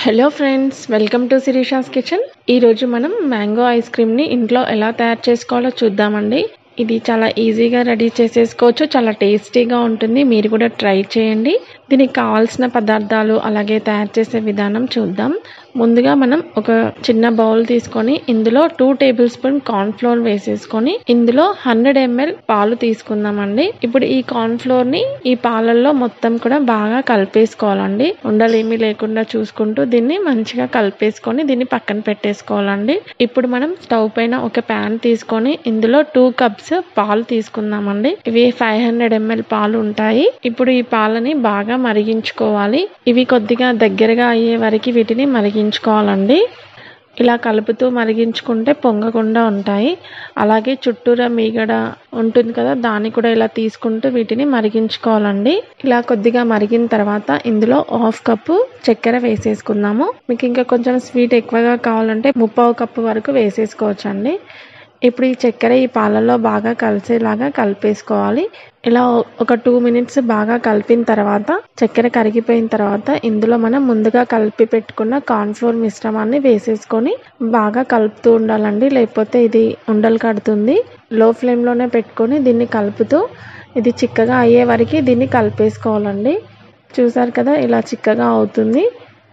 hello friends welcome to Shirisha's kitchen ఈరోజు మనం mango ice క్రీమ్ని ఇంట్లో ఎలా తయారు చేసుకోవాలో చూద్దామండి ఇది చాలా ఈజీగా రెడీ చేసేసుకోవచ్చు చాలా టేస్టీగా ఉంటుంది మీరు కూడా ట్రై చేయండి దీనికి కావాల్సిన పదార్థాలు అలాగే తయారు చేసే విధానం చూద్దాం ముందుగా మనం ఒక చిన్న బౌల్ తీసుకొని ఇందులో two tablespoon corn flour వేసేసుకొని ఇందులో హండ్రెడ్ ఎంఎల్ పాలు తీసుకుందామండి ఇప్పుడు ఈ కార్న్ ఫ్లోర్ ని ఈ పాలల్లో మొత్తం కూడా బాగా కలిపేసుకోవాలండి ఉండలేమీ లేకుండా చూసుకుంటూ దీన్ని మంచిగా కలిపేసుకొని దీన్ని పక్కన పెట్టేసుకోవాలండి ఇప్పుడు మనం స్టవ్ పైన ఒక ప్యాన్ తీసుకొని ఇందులో టూ కప్స్ పాలు తీసుకుందామండి ఇవి ఫైవ్ హండ్రెడ్ ఎంఎల్ పాలు ఉంటాయి ఇప్పుడు ఈ పాలని బాగా మరిగించుకోవాలి ఇవి కొద్దిగా దగ్గరగా అయ్యే వరకు వీటిని మరిగించుకోవాలండి ఇలా కలుపుతూ మరిగించుకుంటే పొంగకుండా ఉంటాయి అలాగే చుట్టూరా మీగడ ఉంటుంది కదా దాన్ని కూడా ఇలా తీసుకుంటూ వీటిని మరిగించుకోవాలండి ఇలా కొద్దిగా మరిగిన తర్వాత ఇందులో హాఫ్ కప్పు చక్కెర వేసేసుకుందాము మీకు ఇంకా కొంచెం స్వీట్ ఎక్కువగా కావాలంటే ముప్పావు కప్పు వరకు వేసేసుకోవచ్చండి ఇప్పుడు ఈ చక్కెర ఈ పాలల్లో బాగా కలిసేలాగా కలిపేసుకోవాలి ఇలా ఒక టూ మినిట్స్ బాగా కలిపిన తర్వాత చక్కెర కరిగిపోయిన తర్వాత ఇందులో మనం ముందుగా కలిపి పెట్టుకున్న కార్న్ఫ్లోర్ మిశ్రమాన్ని వేసేసుకొని బాగా కలుపుతూ ఉండాలండి లేకపోతే ఇది ఉండలు కడుతుంది లో ఫ్లేమ్లోనే పెట్టుకొని దీన్ని కలుపుతూ ఇది చిక్కగా అయ్యే వరకు దీన్ని కలిపేసుకోవాలండి చూసారు కదా ఇలా చిక్కగా అవుతుంది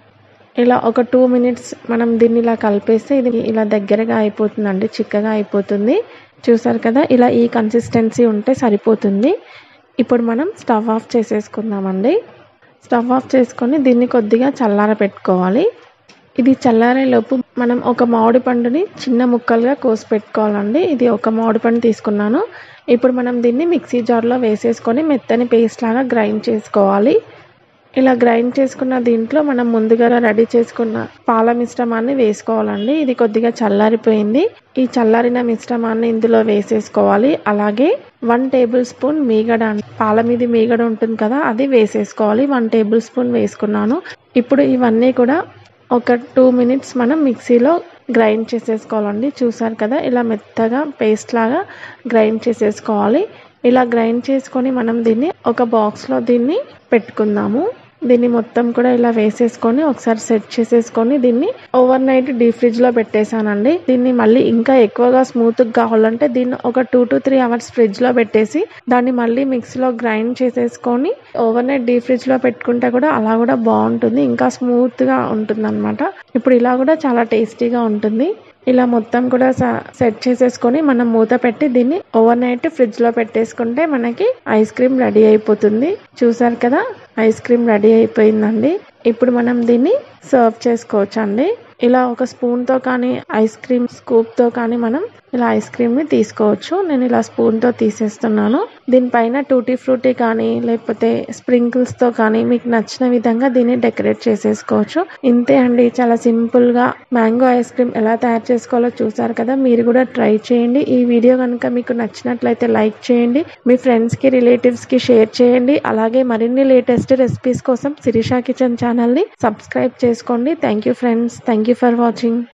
ఇలా ఒక టూ మినిట్స్ మనం దీన్ని ఇలా కలిపేస్తే ఇది ఇలా దగ్గరగా అయిపోతుందండి చిక్కగా అయిపోతుంది చూసారు కదా ఇలా ఈ కన్సిస్టెన్సీ ఉంటే సరిపోతుంది ఇప్పుడు మనం స్టవ్ ఆఫ్ చేసేసుకుందామండి స్టవ్ ఆఫ్ చేసుకొని దీన్ని కొద్దిగా చల్లార పెట్టుకోవాలి ఇది చల్లారేలోపు మనం ఒక మామిడి పండుని చిన్న ముక్కలుగా కోసి పెట్టుకోవాలండి ఇది ఒక మామిడి పండు తీసుకున్నాను ఇప్పుడు మనం దీన్ని మిక్సీ జార్లో వేసేసుకొని మెత్తని పేస్ట్ లాగా గ్రైండ్ చేసుకోవాలి ఇలా గ్రైండ్ చేసుకున్న దీంట్లో మనం ముందుగా రెడీ చేసుకున్న పాల మిశ్రమాన్ని వేసుకోవాలండి ఇది కొద్దిగా చల్లారిపోయింది ఈ చల్లారిన మిశ్రమాన్ని ఇందులో వేసేసుకోవాలి అలాగే వన్ టేబుల్ స్పూన్ మీగడ పాల మీద మీగడ ఉంటుంది కదా అది వేసేసుకోవాలి వన్ టేబుల్ స్పూన్ వేసుకున్నాను ఇప్పుడు ఇవన్నీ కూడా ఒక టూ మినిట్స్ మనం మిక్సీలో గ్రైండ్ చేసేసుకోవాలండి చూసారు కదా ఇలా మెత్తగా పేస్ట్ లాగా గ్రైండ్ చేసేసుకోవాలి ఇలా గ్రైండ్ చేసుకొని మనం దీన్ని ఒక బాక్స్లో దీన్ని పెట్టుకుందాము దీన్ని మొత్తం కూడా ఇలా వేసేసుకొని ఒకసారి సెట్ చేసేసుకొని దీన్ని ఓవర్ నైట్ డీప్ ఫ్రిడ్జ్ లో పెట్టేశానండి దీన్ని మళ్ళీ ఇంకా ఎక్కువగా స్మూత్ కావాలంటే దీన్ని ఒక two to three hours fridge లో పెట్టేసి దాన్ని మళ్ళీ మిక్సీలో గ్రైండ్ చేసేసుకొని ఓవర్ నైట్ డీప్ ఫ్రిడ్జ్ లో పెట్టుకుంటే కూడా అలా కూడా బాగుంటుంది ఇంకా స్మూత్ గా ఉంటుంది అనమాట ఇప్పుడు ఇలా కూడా చాలా టేస్టీగా ఉంటుంది ఇలా మొత్తం కూడా సెట్ చేసేసుకొని మనం మూత పెట్టి దీన్ని ఓవర్ నైట్ ఫ్రిడ్జ్ లో పెట్టేసుకుంటే మనకి ఐస్ క్రీమ్ రెడీ అయిపోతుంది చూసారు కదా ఐస్ క్రీమ్ రెడీ అయిపోయిందండి ఇప్పుడు మనం దీన్ని సర్వ్ చేసుకోవచ్చు అండి ఇలా ఒక స్పూన్తో కానీ ఐస్ క్రీమ్ స్కూప్తో కానీ మనం ఇలా ఐస్ క్రీమ్ని తీసుకోవచ్చు నేను ఇలా స్పూన్తో తీసేస్తున్నాను దీనిపైన టూటీ ఫ్రూటీ కానీ లేకపోతే స్ప్రింకిల్స్తో కానీ మీకు నచ్చిన విధంగా దీన్ని డెకరేట్ చేసేసుకోవచ్చు ఇంతే అండి చాలా సింపుల్గా మ్యాంగో ఐస్ క్రీమ్ ఎలా తయారు చేసుకోవాలో చూసారు కదా మీరు కూడా ట్రై చేయండి ఈ వీడియో కనుక మీకు నచ్చినట్లయితే లైక్ చేయండి మీ ఫ్రెండ్స్కి రిలేటివ్స్కి షేర్ చేయండి అలాగే మరిన్ని లేటెస్ట్ రెసిపీస్ కోసం శిరీషా కిచెన్ ఛానల్ని సబ్స్క్రైబ్ చేసుకోండి thank you friends thank you for watching